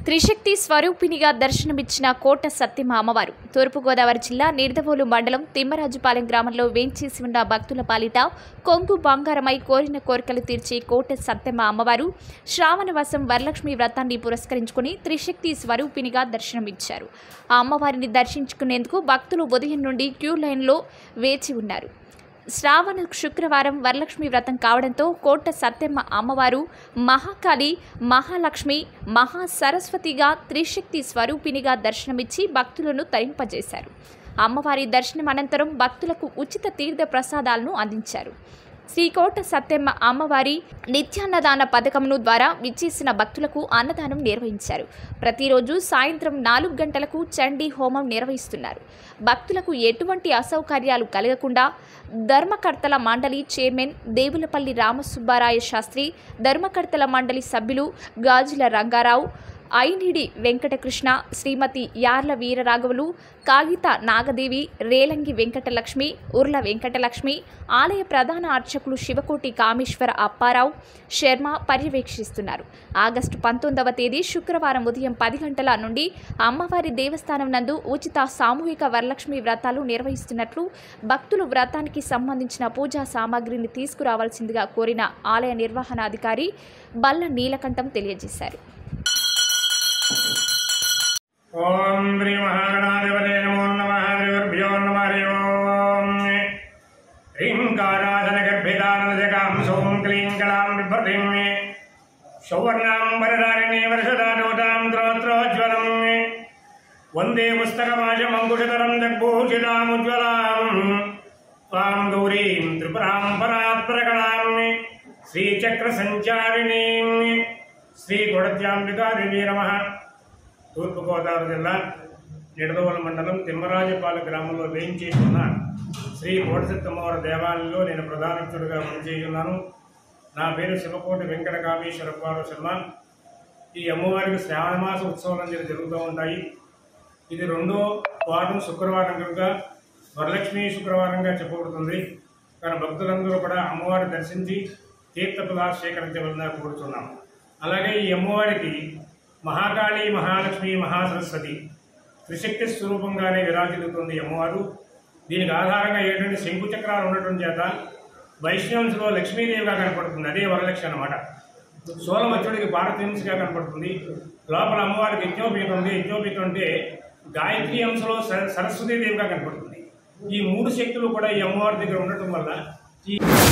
త్రిశక్తి స్వరూపిణిగా దర్శనమిచ్చిన కోట సత్యమ అమ్మవారు తూర్పుగోదావరి జిల్లా నిడదవోలు మండలం తిమ్మరాజుపాలెం గ్రామంలో వేంచేసి ఉన్న భక్తుల పాలిట కొంగు బంగారమై కోరిన కోరికలు తీర్చే కోట సత్యమ అమ్మవారు శ్రావణవాసం వరలక్ష్మి వ్రతాన్ని పురస్కరించుకుని త్రిశక్తి స్వరూపిణిగా దర్శనమిచ్చారు ఆ అమ్మవారిని దర్శించుకునేందుకు భక్తులు ఉదయం నుండి క్యూ లైన్లో వేచి ఉన్నారు శ్రావణ శుక్రవారం వరలక్ష్మి వ్రతం కావడంతో కోట సత్యమ్మ అమ్మవారు మహాకాళి మహాలక్ష్మి మహా సరస్వతిగా త్రిశక్తి స్వరూపిణిగా దర్శనమిచ్చి భక్తులను తరింపజేశారు అమ్మవారి దర్శనం అనంతరం భక్తులకు ఉచిత తీర్థ ప్రసాదాలను అందించారు శ్రీకోట సత్యమ్మ అమ్మవారి నిత్యాన్నదాన పథకంను ద్వారా విచ్చేసిన భక్తులకు అన్నదానం నిర్వహించారు ప్రతిరోజు సాయంత్రం నాలుగు గంటలకు చండీ హోమం నిర్వహిస్తున్నారు భక్తులకు ఎటువంటి అసౌకర్యాలు కలగకుండా ధర్మకర్తల మండలి చైర్మన్ దేవులపల్లి రామసుబ్బారాయ శాస్త్రి ధర్మకర్తల మండలి సభ్యులు గాజుల రంగారావు ఐనిడి వెంకటకృష్ణ శ్రీమతి యార్ల వీరరాఘవులు కాగిత నాగదేవి రేలంగి వెంకటలక్ష్మి ఉర్ల వెంకటలక్ష్మి ఆలయ ప్రధాన అర్చకులు శివకోటి కామేశ్వర అప్పారావు శర్మ పర్యవేక్షిస్తున్నారు ఆగస్టు పంతొమ్మిదవ తేదీ శుక్రవారం ఉదయం పది గంటల నుండి అమ్మవారి దేవస్థానం నందు ఉచిత సామూహిక వరలక్ష్మి వ్రతాలు నిర్వహిస్తున్నట్లు భక్తులు వ్రతానికి సంబంధించిన పూజా సామాగ్రిని తీసుకురావాల్సిందిగా కోరిన ఆలయ నిర్వహణాధికారి బల్ల నీలకంఠం తెలియజేశారు ఓం శ్రీ మహాగణాధిపతే నమో నమ శ్రీగురుభ్యో నమ హరి ఓం హ్రీంకారాధన గర్భితానందజగాం సోం క్లీం కళాం బిభ్రతిం సౌవర్ణాం వరదారిణి వర్షదాదోతాం త్రోత్రోజ్వలం వందే పుస్తకమాజమంకుశతరం జగ్భూషితాముజ్వలాం త్వాం గౌరీం త్రిపురాం పరాత్పరకళాం శ్రీచక్రసంచారిణీం శ్రీ కొడత్యాంబికాదేవీ నమః తూర్పుగోదావరి జిల్లా నిడదవోలు మండలం తిమ్మరాజపాలెం గ్రామంలో వేయించి ఉన్న శ్రీ కోటసిత్తమ్మవారి దేవాలయంలో నేను ప్రధానక్షుడిగా పనిచేయున్నాను నా పేరు శివకోటి వెంకట కామేశ్వరపాడు శర్మ ఈ అమ్మవారికి శ్రావణ మాస ఉత్సవాలు అనేది జరుగుతూ ఉంటాయి ఇది రెండో వారం శుక్రవారం కనుక వరలక్ష్మి శుక్రవారంగా చెప్పబడుతుంది కానీ భక్తులందరూ కూడా అమ్మవారిని దర్శించి తీర్థపదా స్వీకరించవలన కోరుతున్నాం అలాగే ఈ అమ్మవారికి మహాకాళి మహాలక్ష్మి మహాసరస్వతి త్రిశక్తి స్వరూపంగానే విరాజిల్లుతుంది ఈ అమ్మవారు దీనికి ఆధారంగా ఏంటంటే శంకు చక్రాలు ఉండటం చేత వైష్ణవంశలో లక్ష్మీదేవిగా కనపడుతుంది అదే వరలక్ష్మి అన్నమాట సోలమచ్చుడికి భారతీయంశగా కనపడుతుంది లోపల అమ్మవారికి యజ్ఞోపీఠం ఉంది యజ్ఞోపీఠం అంటే గాయత్రి అంశలో సర- సరస్వతీదేవిగా కనపడుతుంది ఈ మూడు శక్తులు కూడా ఈ అమ్మవారి దగ్గర ఉండటం వల్ల ఈ